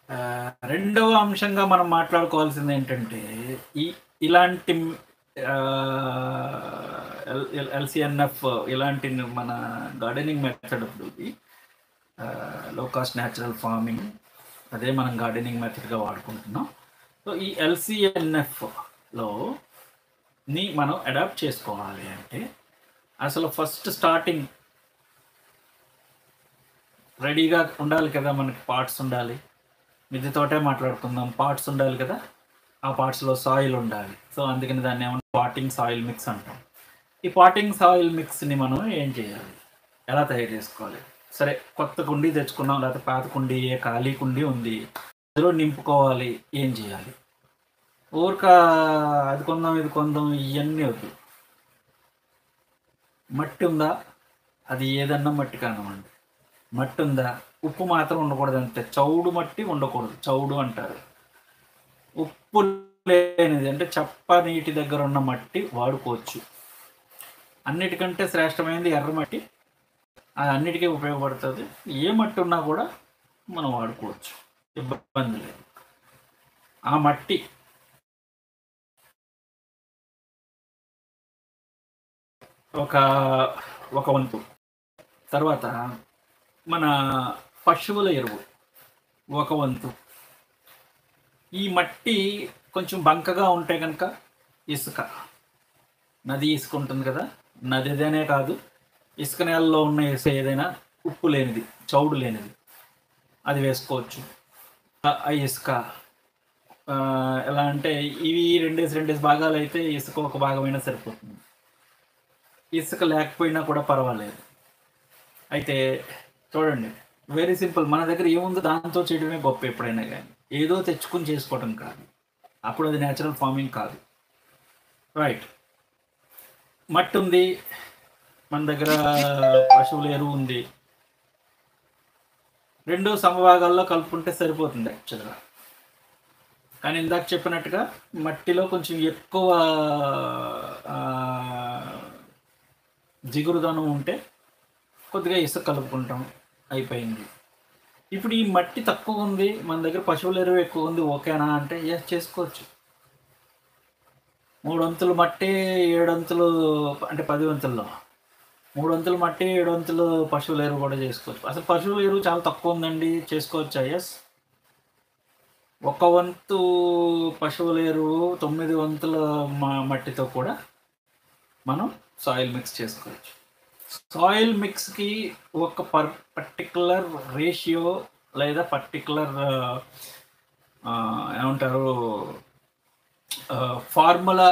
ఆ, రెండవ అంశంగా మనం మాట్లాడుకోవాల్సింది ఏంటంటే ఈ ఇలాంటి ఎల్సిఎన్ఎఫ్ ఇలాంటి మన గార్డెనింగ్ మెథడ్ ఇది లో కాస్ట్ న్యాచురల్ ఫార్మింగ్ అదే మనం గార్డెనింగ్ మెథడ్గా వాడుకుంటున్నాం సో ఈ ఎల్సిఎన్ఎఫ్లో ని మనం అడాప్ట్ చేసుకోవాలి అంటే అసలు ఫస్ట్ స్టార్టింగ్ రెడీగా ఉండాలి కదా మనకి పార్ట్స్ ఉండాలి మిద్దె తోటే మాట్లాడుకుందాం పార్ట్స్ ఉండాలి కదా ఆ పార్ట్స్లో సాయిల్ ఉండాలి సో అందుకని దాన్ని ఏమన్నా పాటింగ్ సాయిల్ మిక్స్ అంటాం ఈ పాటింగ్ సాయిల్ మిక్స్ని మనం ఏం చేయాలి ఎలా తయారు చేసుకోవాలి సరే కొత్త కుండీ తెచ్చుకున్నాం లేకపోతే పాత కుండీ ఏ ఖాళీ కుండీ ఉంది అందులో నింపుకోవాలి ఏం చేయాలి ఊరిక అది కొందాం ఇది కొందాం ఇవన్నీ వద్దు మట్టి ఉందా అది ఏదన్నా మట్టి కానివ్వండి మట్టి ఉందా ఉప్పు మాత్రం ఉండకూడదు అంతే చౌడు మట్టి ఉండకూడదు చౌడు అంటారు ఉప్పు లేనిది అంటే చప్ప నీటి దగ్గర ఉన్న మట్టి వాడుకోవచ్చు అన్నిటికంటే శ్రేష్టమైనది ఎర్ర మట్టి అది అన్నిటికీ ఉపయోగపడుతుంది ఏ మట్టి ఉన్నా కూడా మనం వాడుకోవచ్చు ఇబ్బంది లేదు ఆ మట్టి ఒక ఒక వంతు తర్వాత మన పశువుల ఎరువు ఒక వంతు ఈ మట్టి కొంచెం బంకగా ఉంటే కనుక ఇసుక నది ఇసుక ఉంటుంది కదా నదిదేనే కాదు ఇసుక నేలలో ఉన్న ఇసుక ఏదైనా ఉప్పు లేనిది చౌడు లేనిది అది వేసుకోవచ్చు ఆ- ఆ ఇసుక ఆ, ఎలా అంటే ఇవి రెండేసి రెండేసి భాగాలు అయితే ఇసుక ఒక భాగమైనా సరిపోతుంది ఇసుక లేకపోయినా కూడా పర్వాలేదు అయితే చూడండి వెరీ సింపుల్ మన దగ్గర ఏముందో దాంతో చేయడమే గొప్ప ఎప్పుడైనా కానీ ఏదో తెచ్చుకుని చేసుకోవడం కాదు అప్పుడు అది న్యాచురల్ ఫార్మింగ్ కాదు రైట్ మట్టి ఉంది మన దగ్గర పశువుల ఎరువు ఉంది రెండు సమభాగాల్లో కలుపుకుంటే సరిపోతుంది యాక్చువల్గా కానీ ఇందాక చెప్పినట్టుగా మట్టిలో కొంచెం ఎక్కువ ఆ, జిగురుదనం ఉంటే కొద్దిగా ఇసుక కలుపుకుంటాం అయిపోయింది ఇప్పుడు ఈ మట్టి తక్కువ ఉంది మన దగ్గర పశువుల ఎరువు ఎక్కువ ఉంది ఓకేనా అంటే ఎస్ చేసుకోవచ్చు మూడు వంతులు మట్టి ఏడు వంతులు అంటే పది వంతుల్లో మూడు వంతులు మట్టి ఏడు వంతులు పశువుల ఎరువు కూడా చేసుకోవచ్చు అసలు పశువుల ఎరువు చాలా తక్కువ ఉందండి చేసుకోవచ్చా ఎస్ ఒక వంతు పశువుల ఎరువు తొమ్మిది వంతుల మ- మట్టితో కూడా మనం సాయిల్ మిక్స్ చేసుకోవచ్చు సాయిల్ మిక్స్కి ఒక పర్ పర్టికులర్ రేషియో లేదా పర్టికులర్ ఏమంటారు ఫార్ములా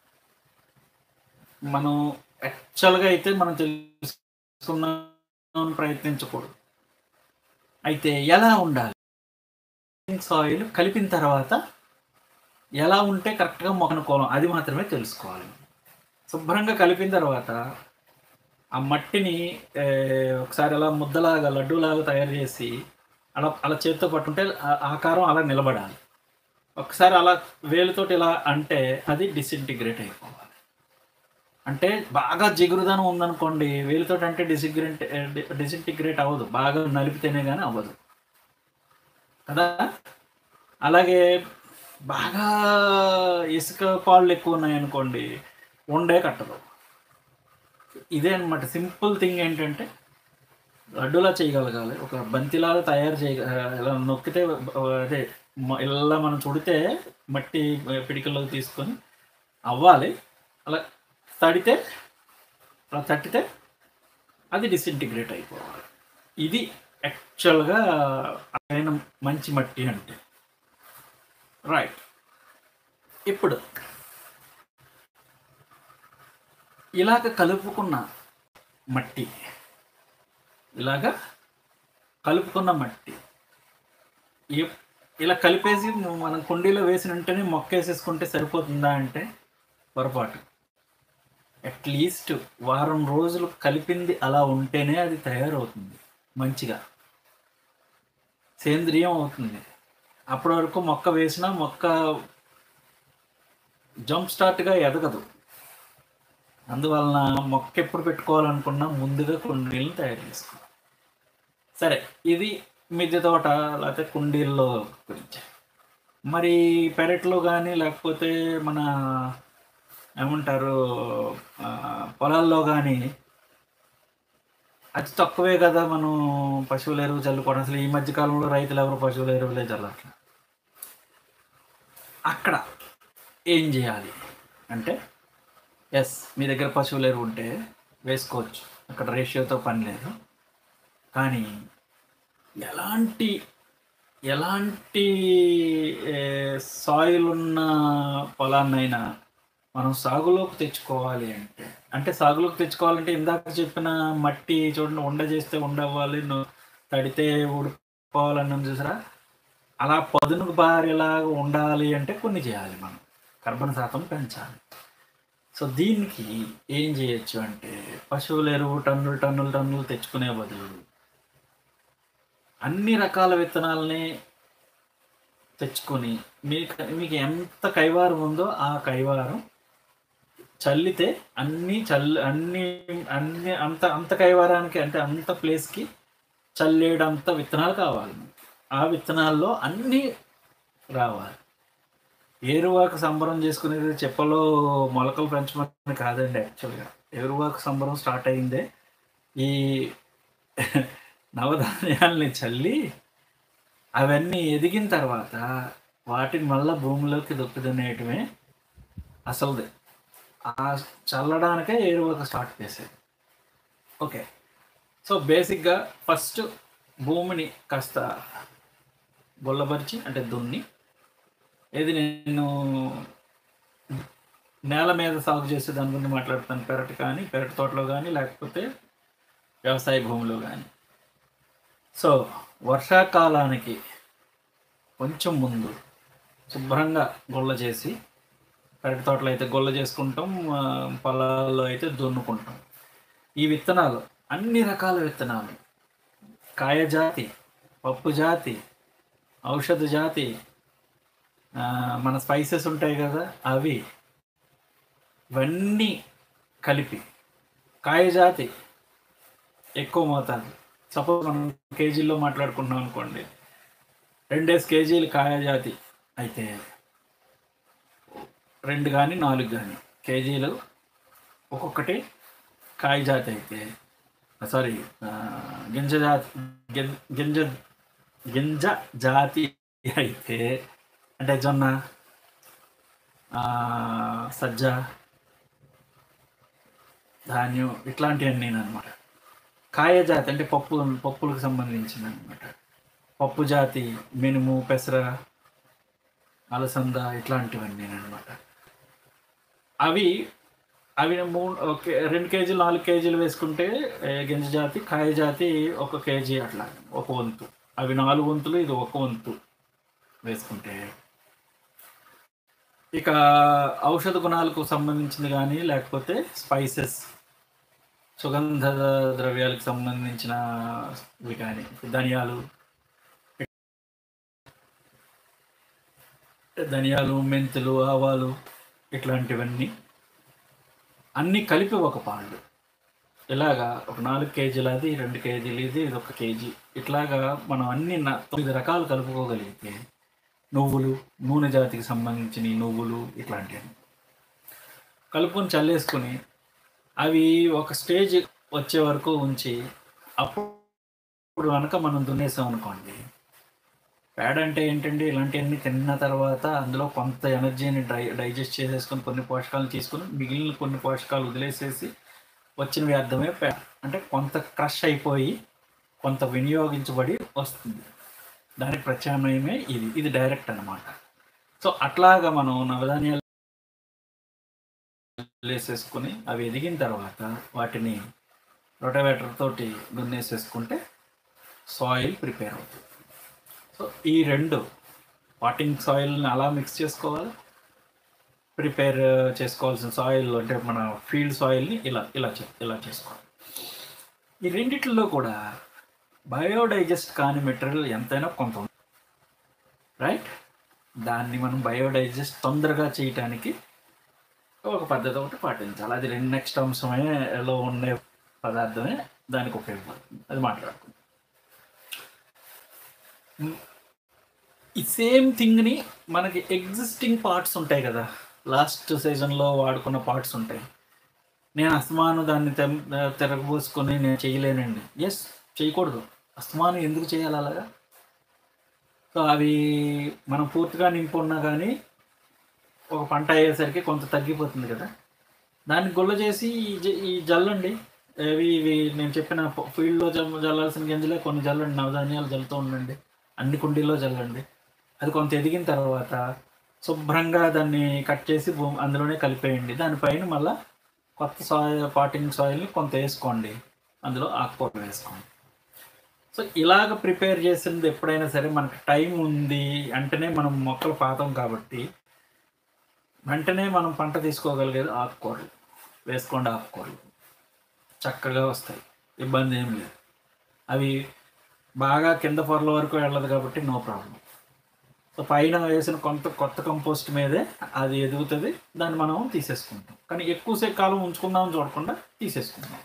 మనం యాక్చువల్గా అయితే మనం తెలుసుకున్నాం ప్రయత్నించకూడదు అయితే ఎలా ఉండాలి సాయిల్ కలిపిన తర్వాత ఎలా ఉంటే కరెక్ట్గా మొక్కనుకోవాలి అది మాత్రమే తెలుసుకోవాలి శుభ్రంగా కలిపిన తర్వాత ఆ మట్టిని ఏ, ఒకసారి అలా ముద్దలాగా లడ్డూలాగా తయారు చేసి అలా అలా చేతితో పట్టుంటే ఆ- ఆకారం అలా నిలబడాలి ఒకసారి అలా వేలుతోటి ఇలా అంటే అది డిసింటిగ్రేట్ అయిపోవాలి అంటే బాగా జిగురుదనం ఉందనుకోండి వేలుతోటి అంటే డిసిగ్రేట్ డిసింటిగ్రేట్ అవ్వదు బాగా నలిపితేనే కానీ అవ్వదు కదా అలాగే బాగా ఇసుక పాళ్ళు ఎక్కువ ఉన్నాయనుకోండి ఉండే కట్టదు ఇదే అనమాట సింపుల్ థింగ్ ఏంటంటే లడ్డూలా చేయగలగాలి ఒక బంతిలాగా తయారు చేయ ఇలా నొక్కితే ఆ, అదే మ- ఇలా మనం చుడితే మట్టి పిడికల్లోకి తీసుకొని అవ్వాలి అలా తడితే అలా తట్టితే అది డిసింటిగ్రేట్ అయిపోవాలి ఇది యాక్చువల్గా ఆయన మంచి మట్టి అంటే రైట్ ఇప్పుడు ఇలాగ కలుపుకున్న మట్టి ఇలాగ కలుపుకున్న మట్టి ఏ- ఇలా కలిపేసి మనం కుండీలో వేసిన వెంటనే మొక్క వేసేసుకుంటే సరిపోతుందా అంటే పొరపాటు అట్లీస్ట్ వారం రోజులు కలిపింది అలా ఉంటేనే అది తయారవుతుంది మంచిగా సేంద్రియం అవుతుంది అప్పటి వరకు మొక్క వేసినా మొక్క జంప్ స్టార్ట్గా ఎదగదు అందువలన మొక్క ఎప్పుడు పెట్టుకోవాలనుకున్నా ముందుగా కొన్ని నీళ్ళు తయారు చేసుకోవాలి సరే ఇది మిద్దె తోట లేకపోతే కుండీల్లో గురించి మరి పెరట్లో కానీ లేకపోతే మన ఏమంటారు ఆ, పొలాల్లో కానీ అతి తక్కువే కదా మనం పశువుల ఎరువు చల్లుకోవడం అసలు ఈ మధ్య కాలంలో రైతులు ఎవరు పశువుల ఎరువులే చల్లట్లేదు అక్కడ ఏం చేయాలి అంటే ఎస్ మీ దగ్గర పశువుల ఎరువు ఉంటే వేసుకోవచ్చు అక్కడ రేషియోతో పని లేదు కానీ ఎలాంటి ఎలాంటి సాయిల్ ఉన్న పొలాన్నైనా మనం సాగులోకి తెచ్చుకోవాలి అంటే అంటే సాగులోకి తెచ్చుకోవాలంటే ఇందాక చెప్పిన మట్టి చూడండి ఉండ చేస్తే ఉండవ్వాలి ను- తడితే ఊడిపోవాలన్నాం చూసారా అలా పదునుకు బారేలాగా ఉండాలి అంటే కొన్ని చేయాలి మనం కర్బన శాతం పెంచాలి సో దీనికి ఏం చేయొచ్చు అంటే పశువుల ఎరువు టన్నులు టన్నులు టన్నులు తెచ్చుకునే బదులు అన్ని రకాల విత్తనాలని తెచ్చుకొని మీకు మీకు ఎంత కైవారం ఉందో ఆ కైవారం చల్లితే అన్ని చల్లి అన్ని అన్ని అంత అంత కైవారానికి అంటే అంత ప్లేస్కి చల్లేడంత విత్తనాలు కావాలి ఆ విత్తనాల్లో అన్నీ రావాలి ఏరువాకు సంబరం చేసుకునేది చెప్పలో మొలకలు పెంచమని కాదండి యాక్చువల్గా ఏరువాకు సంబరం స్టార్ట్ అయిందే ఈ నవధాన్యాల్ని చల్లి అవన్నీ ఎదిగిన తర్వాత వాటిని మళ్ళీ భూమిలోకి దొక్కుదనేయటమే అసలుది ఆ చల్లడానికే ఏరువాక స్టార్ట్ చేసేది ఓకే సో బేసిక్గా ఫస్ట్ భూమిని కాస్త గొల్లపరిచి అంటే దున్ని ఏది నేను నేల మీద సాగు చేసే దాని గురించి మాట్లాడుతాను పెరటి కానీ పెరటి తోటలో కానీ లేకపోతే వ్యవసాయ భూమిలో కానీ సో వర్షాకాలానికి కొంచెం ముందు శుభ్రంగా గొల్ల చేసి పెరటి తోటలో అయితే గొల్ల చేసుకుంటాం ఆ, పొలాల్లో అయితే దున్నుకుంటాం ఈ విత్తనాలు అన్ని రకాల విత్తనాలు కాయ జాతి పప్పు జాతి ఔషధ జాతి ఆ, మన స్పైసెస్ ఉంటాయి కదా అవి ఇవన్నీ కలిపి కాయ జాతి ఎక్కువ మోతాదు సపోజ్ మనం కేజీల్లో మాట్లాడుకుంటున్నాం అనుకోండి రెండేసి కేజీలు కాయ జాతి అయితే రెండు కానీ నాలుగు కానీ కేజీలు ఒక్కొక్కటి కాయ జాతి అయితే సారీ గింజ జాతి గిం- గింజ గింజ జాతి అయితే అంటే జొన్న ఆ, సజ్జ ధాన్యం ఇట్లాంటివన్నీ అనమాట కాయ జాతి అంటే పప్పు పప్పులకు సంబంధించిన అనమాట పప్పు జాతి మినుము పెసర అలసంద ఇట్లాంటివన్నీ అనమాట అవి అవి మూడు ఒక రెండు కేజీలు నాలుగు కేజీలు వేసుకుంటే ఏ, గింజ జాతి కాయ జాతి ఒక కేజీ అట్లా ఒక వంతు అవి నాలుగు వంతులు ఇది ఒక వంతు వేసుకుంటే ఇక ఔషధ గుణాలకు సంబంధించింది కానీ లేకపోతే స్పైసెస్ సుగంధ ద్రవ్యాలకు సంబంధించిన ఇవి కానీ ధనియాలు ధనియాలు మెంతులు ఆవాలు ఇట్లాంటివన్నీ అన్నీ కలిపి ఒక పాళ్ళు ఇలాగా ఒక నాలుగు కేజీలు అది రెండు కేజీలు ఇది ఇది ఒక కేజీ ఇట్లాగా మనం అన్ని న- తొమ్మిది రకాలు కలుపుకోగలిగితే నువ్వులు నూనె జాతికి సంబంధించిన ఈ నువ్వులు ఇట్లాంటివి కలుపుకొని చల్లేసుకొని అవి ఒక స్టేజ్ వచ్చే వరకు ఉంచి అప్పుడు కనుక మనం దున్నేసాం అనుకోండి పేడ అంటే ఏంటండి ఇలాంటివన్నీ తిన్న తర్వాత అందులో కొంత ఎనర్జీని డై డైజెస్ట్ చేసేసుకొని కొన్ని పోషకాలు తీసుకొని మిగిలిన కొన్ని పోషకాలు వదిలేసేసి వచ్చిన వ్యర్థమే పేడ అంటే కొంత క్రష్ అయిపోయి కొంత వినియోగించబడి వస్తుంది దానికి ప్రత్యామ్నాయమే ఇది ఇది డైరెక్ట్ అన్నమాట సో అట్లాగా మనం నవధాన్యాలు వేసేసుకుని అవి ఎదిగిన తర్వాత వాటిని రొటవేటర్ తోటి దున్నేసేసుకుంటే సాయిల్ ప్రిపేర్ అవుతుంది సో ఈ రెండు వాటింగ్ సాయిల్ని అలా మిక్స్ చేసుకోవాలి ప్రిపేర్ చేసుకోవాల్సిన సాయిల్ అంటే మన ఫీల్డ్ సాయిల్ని ఇలా ఇలా చే- ఇలా చేసుకోవాలి ఈ రెండిట్లో కూడా బయోడైజెస్ట్ కాని మెటీరియల్ ఎంతైనా కొంత ఉంది రైట్ దాన్ని మనం బయోడైజెస్ట్ తొందరగా చేయటానికి ఒక పద్ధతి ఒకటి పాటించాలి అది రెండు నెక్స్ట్ అంశమే లో ఉండే పదార్థమే దానికి ఉపయోగపడుతుంది అది మాట్లాడుకుందాం ఈ సేమ్ థింగ్ని మనకి ఎగ్జిస్టింగ్ పార్ట్స్ ఉంటాయి కదా లాస్ట్ సీజన్లో వాడుకున్న పార్ట్స్ ఉంటాయి నేను అస్తమాను దాన్ని తెం- తిరగబోసుకొని నేను చేయలేనండి ఎస్ చేయకూడదు అస్తమాను ఎందుకు చేయాలి అలాగా సో అవి మనం పూర్తిగా నింపున్నా కానీ ఒక పంట అయ్యేసరికి కొంత తగ్గిపోతుంది కదా దాన్ని గొల్ల చేసి ఈ జ- ఈ జల్లండి ఇవి ఇవి నేను చెప్పిన ఫీల్డ్లో జల్ జల్లాల్సిన గింజలే కొన్ని జల్లండి నవధాన్యాలు జల్లుతూ ఉండండి అన్ని కుండీల్లో జల్లండి అది కొంత ఎదిగిన తర్వాత శుభ్రంగా దాన్ని కట్ చేసి భూమి అందులోనే కలిపేయండి దానిపైన మళ్ళీ కొత్త సాయిల్ పాటింగ్ సాయిల్ని కొంత వేసుకోండి అందులో ఆకుకూరలు వేసుకోండి సో ఇలాగ ప్రిపేర్ చేసింది ఎప్పుడైనా సరే మనకు టైం ఉంది వెంటనే మనం మొక్కలు పాతాం కాబట్టి వెంటనే మనం పంట తీసుకోగలిగేది ఆకుకూరలు వేసుకోండి ఆకుకూరలు చక్కగా వస్తాయి ఇబ్బంది ఏం లేదు అవి బాగా కింద పొరల వరకు వెళ్ళదు కాబట్టి నో ప్రాబ్లం సో పైన వేసిన కొంత కొత్త కంపోస్ట్ మీదే అది ఎదుగుతుంది దాన్ని మనం తీసేసుకుంటాం కానీ ఎక్కువసేపు కాలం ఉంచుకుందామని చూడకుండా తీసేసుకుంటాం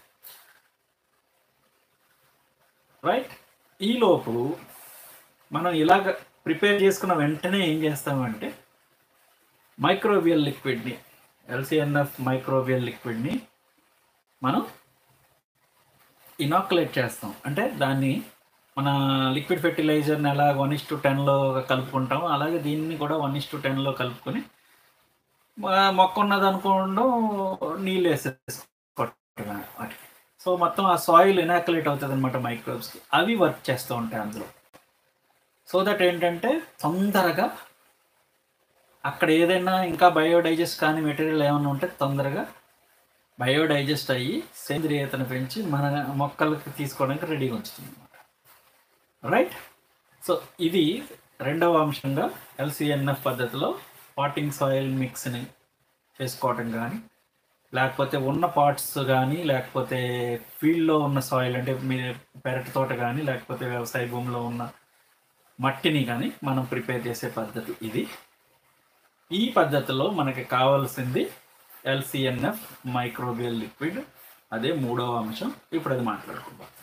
రైట్ ఈలోపు మనం ఇలాగ ప్రిపేర్ చేసుకున్న వెంటనే ఏం చేస్తామంటే మైక్రోబియల్ లిక్విడ్ని ఎల్సిఎన్ఎఫ్ మైక్రోబియల్ లిక్విడ్ని మనం ఇనాకులేట్ చేస్తాం అంటే దాన్ని మన లిక్విడ్ ఫెర్టిలైజర్ని ఎలా వన్ ఇస్ టు టెన్లో కలుపుకుంటామో అలాగే దీన్ని కూడా వన్ ఇస్ టు టెన్లో కలుపుకొని మ- మొక్క ఉన్నది అనుకోవడం నీళ్ళు వేసేసుకోవటం వాటికి సో మొత్తం ఆ సాయిల్ ఇనాకులేట్ అవుతుంది అనమాట మైక్రోబ్స్కి అవి వర్క్ చేస్తూ ఉంటాయి అందులో సో దట్ ఏంటంటే తొందరగా అక్కడ ఏదైనా ఇంకా బయోడైజెస్ట్ కాని మెటీరియల్ ఏమైనా ఉంటే తొందరగా బయోడైజెస్ట్ అయ్యి సేంద్రియతను పెంచి మన మొక్కలకి తీసుకోవడానికి రెడీగా ఉంచుతుంది అనమాట రైట్ సో ఇది రెండవ అంశంగా ఎల్సిఎన్ఎఫ్ పద్ధతిలో పాటింగ్ సాయిల్ మిక్స్ని చేసుకోవటం కానీ లేకపోతే ఉన్న పార్ట్స్ కానీ లేకపోతే ఫీల్డ్లో ఉన్న సాయిల్ అంటే మీ పెరటి తోట కానీ లేకపోతే వ్యవసాయ భూమిలో ఉన్న మట్టిని కానీ మనం ప్రిపేర్ చేసే పద్ధతి ఇది ఈ పద్ధతిలో మనకి కావాల్సింది ఎల్సిఎన్ఎఫ్ మైక్రోబియల్ లిక్విడ్ అదే మూడవ అంశం ఇప్పుడు అది మాట్లాడుకుందాం